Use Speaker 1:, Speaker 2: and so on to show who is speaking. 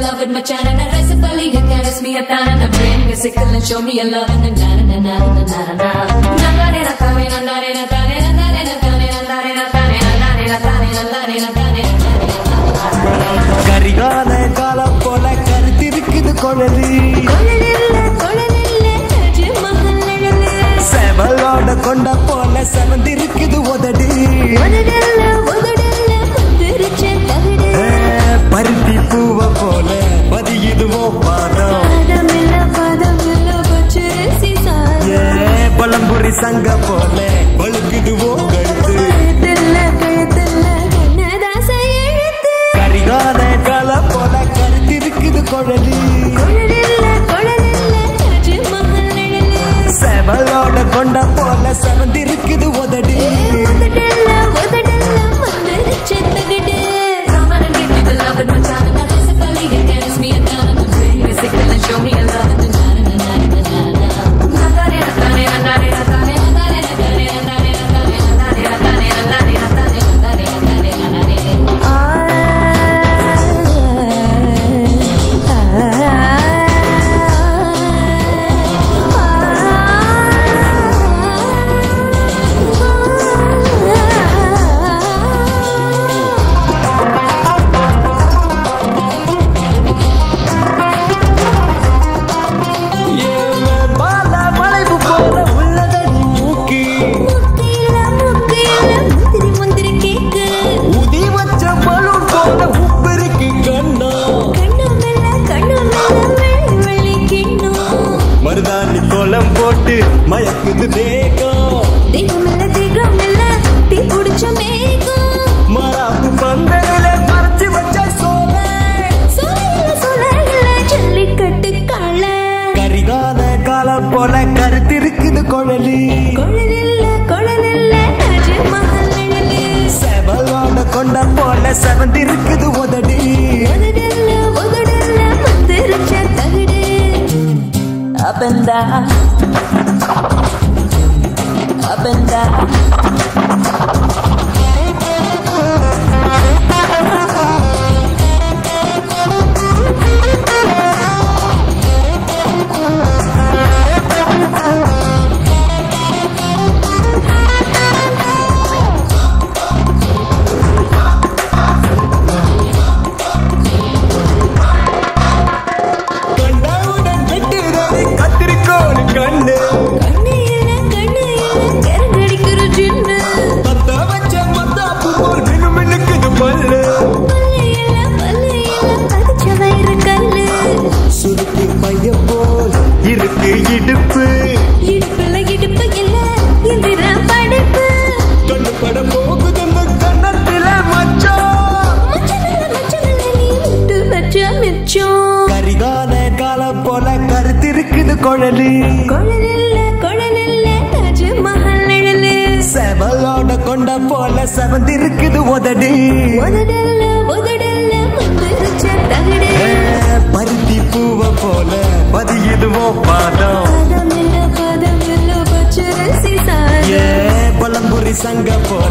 Speaker 1: love with my chana na recipe you caress me a tan and bring a sickle and show me a love and na na na na na na na na na na na tane na na na tane na na na tane na na na tane na na na tane na na na tane
Speaker 2: Karikala காலம் போல கருத்திருக்குது குழலி
Speaker 1: கொழலில்ல கொழலில்ல தாஜ்மஹல் நிழலு
Speaker 2: செவலோட கொண்ட போல செவந்திருக்குது உதடி
Speaker 1: உதடல்ல உதடல்ல முந்திருச்ச தகடு
Speaker 2: ஏ, பருத்தி பூவ போல பதியுதுவோ பாதம்
Speaker 1: பாதமில்ல பாதமில்ல பச்சரிசி
Speaker 2: ஏ
Speaker 1: சாதம்
Speaker 2: பழம்புரி சங்க போல பழுக்குதுவோ கழுத்து
Speaker 1: கழுத்துல கழுத்துல கண்ணதாச எழுத்து
Speaker 2: கரிகால காலம் போல கருத்திருக்குது குழலி
Speaker 1: கொழலில்ல கொழலில்ல தாஜ்மஹல் நிழலு
Speaker 2: செவலோட கொண்ட போல செவந்திருக்குது உதடி
Speaker 1: உதடல்ல உதடல்ல முந்திருச்ச தகடு Come on and give me the love and my time and that's a believe it carries me a down and bring me sickle and show me a love and na na na na na na na na na na na na
Speaker 2: ஏல மால மலைவு போல உள்ளதடி மூக்கி
Speaker 1: முத்தியில முத்தியில முந்திரி முந்திரி கேக்கு
Speaker 2: உதி வச்ச balloon போல உப்பிருக்கு கண்ணா
Speaker 1: கண்ணு மேல கண்ணு மேல வெள்ளி வெள்ளி கிண்ணம்
Speaker 2: மருதாணி கோலம் போட்டு மயக்குது தேகம்
Speaker 1: தேகமில்ல தேகமில்ல தீ குடிச்ச மேகம்
Speaker 2: மராப்பு பந்தலில மறைச்சு வச்ச சோலை
Speaker 1: சொல்ல சொல்ல ஜல்லிக்கட்டு காள
Speaker 2: கரிகால காலம் போல கருத்திருக்குது குழலி
Speaker 1: குழலில்ல குழலில்ல தாஜ்மஹல் நிழலு
Speaker 2: செவலோட கொண்ட போல செவந்திருக்குது உதடி
Speaker 1: உதடல்ல உதடல்ல மந்திரிச்ச தகடு
Speaker 3: up and down, up and down.
Speaker 2: கண்டவுடன் வெட்டுதடி கத்திரிக்கோள் கண்ணு
Speaker 1: கண்ணு இல்ல கண்ணு இல்ல கரங்கடிக்கிற ஜின்னு
Speaker 2: பத்த வச்ச மத்தாப்பு போல் மினு மினுக்குது பல்லு
Speaker 1: பல்லு இல்ல பல்லு இல்ல பதிச்ச வயிறு கல்லு
Speaker 2: சுருக்கு பைய போல் இருக்கு இடுப்பு
Speaker 1: இடுப்புல இடுப்பு இல்ல இந்திர படைப்பு
Speaker 2: கண்ணு பட போகுது அந்த கண்ணத்தில மச்சான்
Speaker 1: மச்சமில்ல மச்சமில்ல நீ விட்டு வச்ச மிச்சம்
Speaker 2: கரிகால காலம் போல கருத்திருக்குது குழலி
Speaker 1: குழலில்ல குழலில்ல தாஜ்மஹல் நிழலு
Speaker 2: செவலோட கொண்ட போல செவந்திருக்குது உதடி
Speaker 1: உதடல்ல உதடல்ல முந்திரிச்ச தகடு
Speaker 2: ஏ, பருத்தி பூவ போல பதியுதுவோ பாதம்
Speaker 1: பாதமில்ல பாதமில்ல பச்சரிசி
Speaker 2: ஏ
Speaker 1: சாதம்
Speaker 2: பழம்புரி சங்க போல